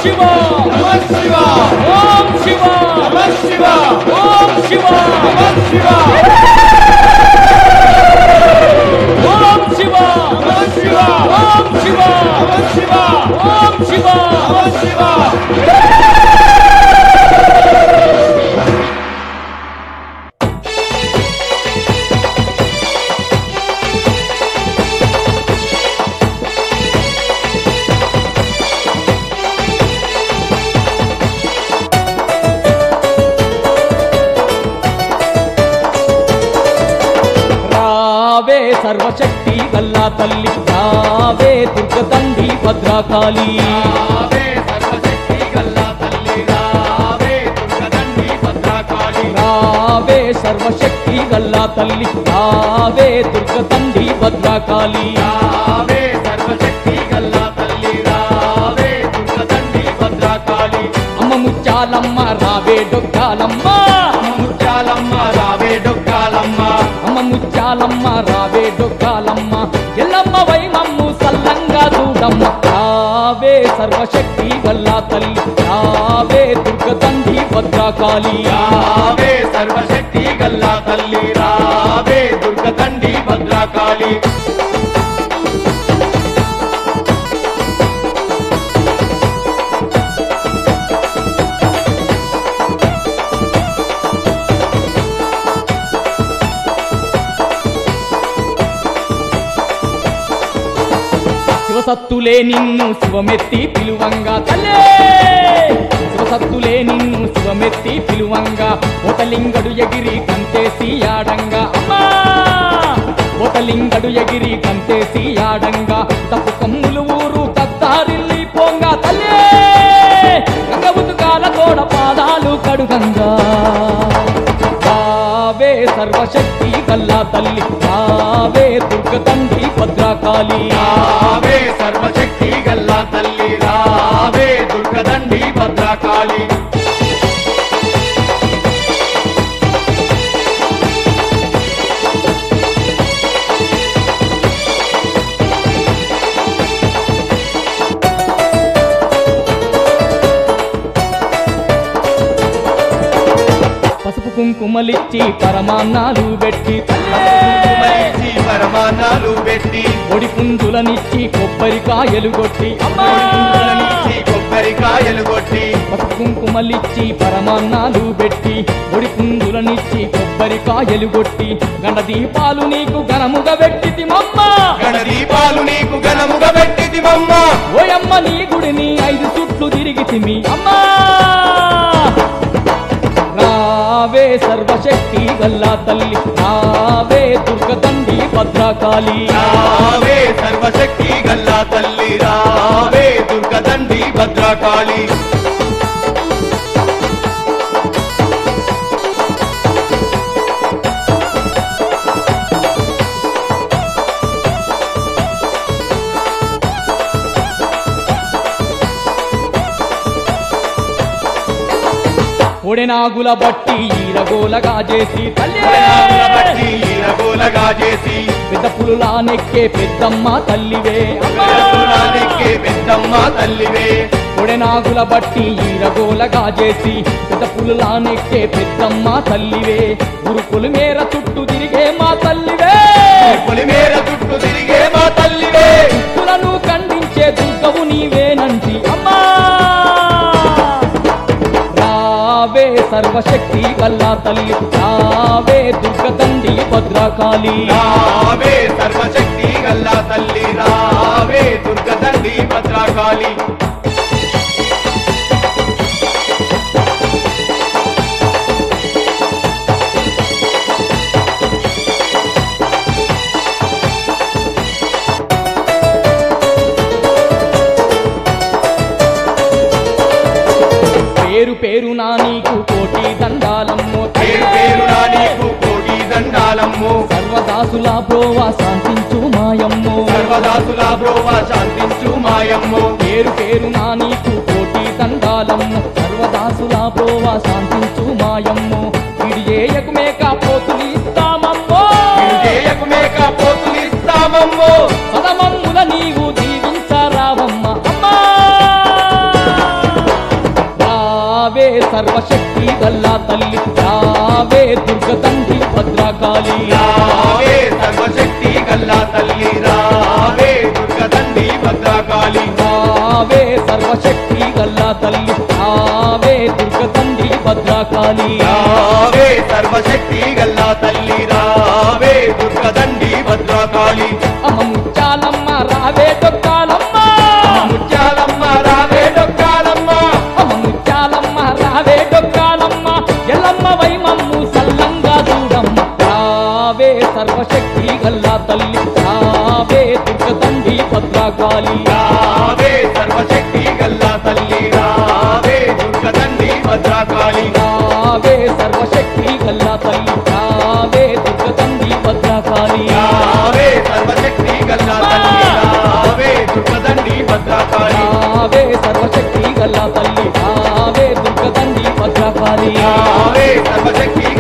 శివ నమ శివ ఓం శివ నమ శివ ఓం శివ నమ శివ ఓం శివ నమ శివ ఓం శివ నమ శివ ఓం శివ నమ శివ రావే సర్వశక్తి గల్లా తల్లి రావే దుర్గతండి భద్రకాళి రావే సర్వశక్తి గల్లా తల్లి రావే దుర్గదండి భద్రకాళి రావే సర్వశక్తి గల్లా తల్లి రావే దుర్గతండి భద్రకాళి రావే సర్వశక్తి గల్లా తల్లి రావే దుర్గదండి భద్రకాళి అమ్మ ముత్యాలమ్మ రావే డొక్కాలమ్మ ముత్యాలమ్మ రావే డొక్కాలమ్మ అమ్మ ముత్యాలమ్మ రావే డొక్కాలమ్మ ఎల్లమ్మ వైమమ్ము సల్లంగా చూడమ్మ రావే సర్వశక్తి గల్లా తల్లి రావే దుర్గతండి భద్రకాళి రావే సర్వశక్తి గల్లా తల్లి రావే దుర్గదండి భద్రకాళి శివసత్తులే నిన్ను శివమెత్తి పిలువంగా తల్లే శివసత్తులే నిన్ను శివమెత్తి పిలువంగా ఓతలింగడు ఎగిరి కంతేసి ఆడంగా అమ్మా ఓతలింగడు ఎగిరి కంతేసి ఆడంగా తప్పు కమ్ములు ఊరు తత్తారిల్లి పోంగా తల్లే గంగ ఉతుకాల తోడ పాదాలు కడుగంగా రావే సర్వశక్తి కల్లా తల్లి రావే దుర్గ తండ్రి భద్రకాళి రావే సర్వశక్తి గల్లా తల్లి రావే దుర్గదండి భద్రకాళి పసుపు కుంకుమలిచ్చి పరమాన్నాలు పెట్టి కుమరించి పరమాన్నాలు పెట్టి ఒడి పుంజులనిచ్చి కొబ్బరికాయలు కొట్టి అమ్మా! నుంచి కొబ్బరికాయలు కొట్టి పసుపు కుంకుమలిచ్చి పరమాన్నాలు పెట్టి ఒడి పుంజులనిచ్చి కొబ్బరికాయలు కొట్టి గండ దీపాలు నీకు ఘనముగా పెట్టి మమ్మ గణ దీపాలు నీకు ఘనముగా పెట్టిది మమ్మ ఓయమ్మ నీ గుడిని ఐదు చుట్లు తిరిగితిమి అమ్మా రావే సర్వశక్తి గల్లా తల్లి రావే దుర్గతండి భద్రకాళి రావే సర్వశక్తి గల్లా తల్లి రావే దుర్గదండి భద్రకాళి ఒడెనాగుల బట్టి ఈరగోలగా చేసి తల్లి పురాణాల బట్టి ఈరగోలగా చేసి పెద్ద పులులా నెక్కే పెద్దమ్మ తల్లివే అమ్మా! పెద్దపురాణికే పెద్దమ్మ తల్లివే ఒడెనాగుల బట్టి ఈరగోలగా చేసి పెద్ద పులులా నెక్కే పెద్దమ్మ తల్లివే గురుకులు మేర చుట్టూ తిరిగే మా తల్లివే పొలిమేర చుట్టూ తిరిగే మా తల్లివే దుష్టులను ఖండించే దుర్గవు నీవేనంటి అమ్మా రావే సర్వశక్తి గల్లా తల్లి రావే దుర్గతండి భద్రకాళి రావే సర్వశక్తి గల్లా తల్లి రావే దుర్గదండి భద్రకాళి పేరు పేరు నా నీకు కోటి దండాలమ్మో పేరు పేరునా నీకు కోటి దండాలమ్ము సర్వదాసుల ప్రోవా శాంతించు మాయమ్మో సర్వదాసుల బ్రోవ శాంతించు మాయమ్ము పేరు పేరు నా నీకు కోటి దండాలమ్ము సర్వదాసుల ప్రోవా శాంతించు మాయమ్మో ఇది చేయకు మేక పోతులు ఇస్తామమ్మో చేయకు మేక పోతులు ఇస్తామమ్మో పదమమ్ముల నీవు దీవించరావమ్మ అమ్మా సర్వశక్తి గల్లా తల్లి రావే దుర్గదండి భద్రకాళి రావే సర్వశక్తి గల్లా తల్లి రావే దుర్గదండి భద్రకాళి రావే సర్వశక్తి గల్లా తల్లి రావే దుర్గదండి భద్రకాళి రావే సర్వశక్తి గల్లా తల్లి రావే దుర్గదండి భద్రకాళి అమ్మ ముత్యాలమ్మ రావే డొక్కాలమ్మ ముత్యాలమ్మ రావే డొక్కాలమ్మ అమ్మ ముత్యాలమ్మ రావే డొక్కాలమ్మ ఎల్లమ్మ వైమమ్ము సల్లంగా చూడమ్మ రావే సర్వశక్తి గల్లా తల్లి రావే దుర్గదండి భద్రకాళి రావే సర్వశక్తి గల్లా తల్లి రావే దుర్గదండి భద్రకాళి రావే సర్వశక్తి గల్లా తల్లి రావే దుర్గదండి భద్రకాళి రావే సర్వశక్తి గల్లా తల్లి రావే దుర్గదండి భద్రకాళి రావే సర్వశక్తి గల్లా తల్లి రావే దుర్గదండి భద్రకాళి రావే సర్వశక్తి